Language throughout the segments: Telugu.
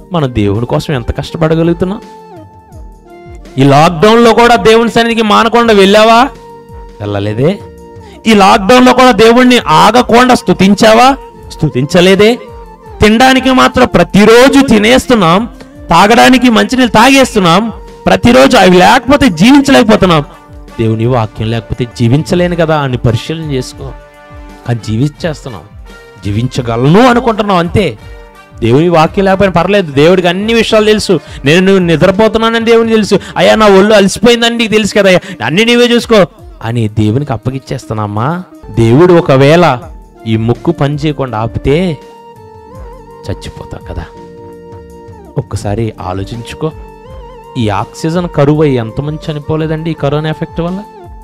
మన దేవుని కోసం ఎంత కష్టపడగలుగుతున్నాం ఈ లాక్డౌన్లో కూడా దేవుని సన్నిధికి మానకుండా వెళ్ళావా వెళ్ళలేదే ఈ లాక్డౌన్లో కూడా దేవుణ్ణి ఆగకుండా స్తుతించావా స్తుతించలేదే తినడానికి మాత్రం ప్రతిరోజు తినేస్తున్నాం తాగడానికి మంచినీళ్ళు తాగేస్తున్నాం ప్రతిరోజు అవి లేకపోతే జీవించలేకపోతున్నాం దేవుని వాక్యం లేకపోతే జీవించలేను కదా అని పరిశీలన చేసుకో కానీ జీవించేస్తున్నాం జీవించగలను అనుకుంటున్నాం అంతే దేవుని వాక్యం లేకపోయినా పర్లేదు దేవుడికి అన్ని విషయాలు తెలుసు నేను నువ్వు నిద్రపోతున్నానని దేవునికి తెలుసు అయ్యా నా ఒళ్ళు అలసిపోయిందని నీకు తెలుసు కదా అన్ని నీవే చూసుకో అని దేవునికి అప్పగిచ్చేస్తున్నామ్మా దేవుడు ఒకవేళ ఈ ముక్కు పని చేయకుండా ఆపితే చచ్చిపోతాం కదా ఒక్కసారి ఆలోచించుకో ఈ ఆక్సిజన్ కరువు అయ్యి ఎంతమంది చనిపోలేదండి ఈ కరోనా ఎఫెక్ట్ వల్ల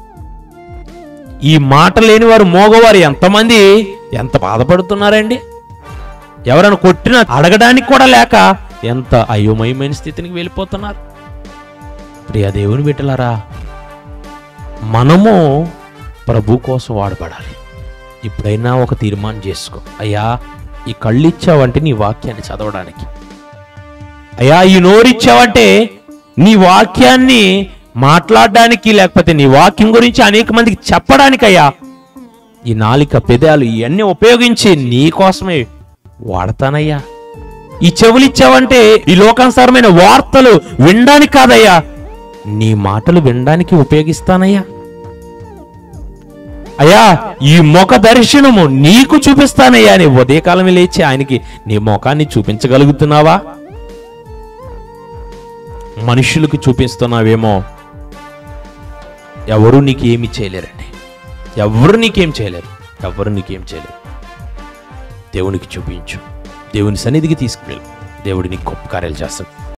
ఈ మాట లేని వారు మోగవారు ఎంతమంది ఎంత బాధపడుతున్నారండి ఎవరైనా కొట్టినా అడగడానికి కూడా లేక ఎంత అయోమయమైన స్థితికి వెళ్ళిపోతున్నారు ప్రియ దేవుని బిడ్డలారా మనము ప్రభు కోసం వాడబడాలి ఇప్పుడైనా ఒక తీర్మానం చేసుకో అయ్యా ఈ కళ్ళు ఇచ్చావంటే నీ వాక్యాన్ని చదవడానికి అయ్యా ఈ నోరిచ్చావంటే నీ వాక్యాన్ని మాట్లాడడానికి లేకపోతే నీ వాక్యం గురించి అనేక మందికి చెప్పడానికి అయ్యా ఈ నాలిక పెదాలు ఇవన్నీ ఉపయోగించి నీ కోసమే వాడతానయ్యా ఈ చెవులు ఇచ్చావంటే ఈ లోకానుసారమైన వార్తలు వినడానికి కాదయ్యా నీ మాటలు వినడానికి ఉపయోగిస్తానయ్యా అయ్యా ఈ ముఖ దర్శనము నీకు చూపిస్తానయ్యా అని ఉదయకాలం లేచి ఆయనకి నీ ముఖాన్ని చూపించగలుగుతున్నావా మనుషులకు చూపిస్తున్నావేమో ఎవరు నీకు ఏమి చేయలేరండి ఎవరు నీకేం చేయలేరు ఎవరు నీకేం చేయలేరు దేవునికి చూపించు దేవుని సన్నిధికి తీసుకువెళ్ళు దేవుడు నీకు గొప్ప కార్యాలు చేస్తాడు